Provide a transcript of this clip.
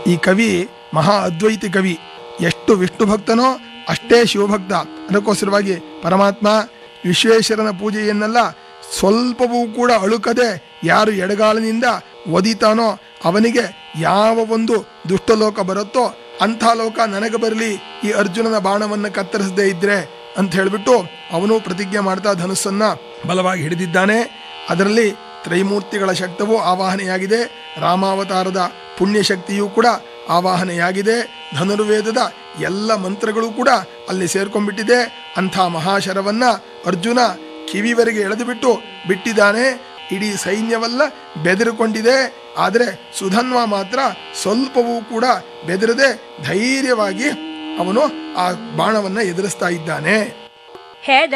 ಈ ಕವಿ ಮಹಾ ಅದ್ವೈತಿ ಕವಿ ಎಷ್ಟು ವಿಷ್ಣು ಭಕ್ತನೋ ಅಷ್ಟೇ ಶಿವಭಕ್ತ ಅದಕ್ಕೋಸ್ಕರವಾಗಿ ಪರಮಾತ್ಮ ವಿಶ್ವೇಶ್ವರನ ಪೂಜೆಯನ್ನೆಲ್ಲ ಸ್ವಲ್ಪವೂ ಕೂಡ ಅಳುಕದೆ ಯಾರು ಎಡಗಾಲಿನಿಂದ ಒದಿತಾನೋ ಅವನಿಗೆ ಯಾವ ಒಂದು ದುಷ್ಟಲೋಕ ಬರುತ್ತೋ ಅಂಥ ಲೋಕ ನನಗೆ ಬರಲಿ ಈ ಅರ್ಜುನನ ಬಾಣವನ್ನು ಕತ್ತರಿಸದೇ ಇದ್ರೆ ಅಂತ ಹೇಳಿಬಿಟ್ಟು ಅವನು ಪ್ರತಿಜ್ಞೆ ಮಾಡ್ತಾ ಧನುಸ್ಸನ್ನ ಬಲವಾಗಿ ಹಿಡಿದಿದ್ದಾನೆ ಅದರಲ್ಲಿ ತ್ರೈಮೂರ್ತಿಗಳ ಶಕ್ತವೂ ಆವಾಹನೆಯಾಗಿದೆ ರಾಮಾವತಾರದ ಪುಣ್ಯ ಶಕ್ತಿಯೂ ಕೂಡ ಆವಾಹನೆಯಾಗಿದೆ ಧನುರ್ವೇದದ ಎಲ್ಲ ಮಂತ್ರಗಳು ಕೂಡ ಅಲ್ಲಿ ಸೇರ್ಕೊಂಡ್ಬಿಟ್ಟಿದೆ ಅಂಥ ಮಹಾಶರವನ್ನ ಅರ್ಜುನ ಕಿವಿವರೆಗೆ ಎಳೆದು ಬಿಟ್ಟು ಬಿಟ್ಟಿದ್ದಾನೆ ಇಡೀ ಸೈನ್ಯವೆಲ್ಲ ಬೆದರಿಕೊಂಡಿದೆ ಆದರೆ ಸುಧನ್ವ ಮಾತ್ರ ಸ್ವಲ್ಪವೂ ಕೂಡ ಬೆದರದೆ ಧೈರ್ಯವಾಗಿ ಅವನು ಆ ಬಾಣವನ್ನ ಎದುರಿಸ್ತಾ ಇದ್ದಾನೆ ಹೇ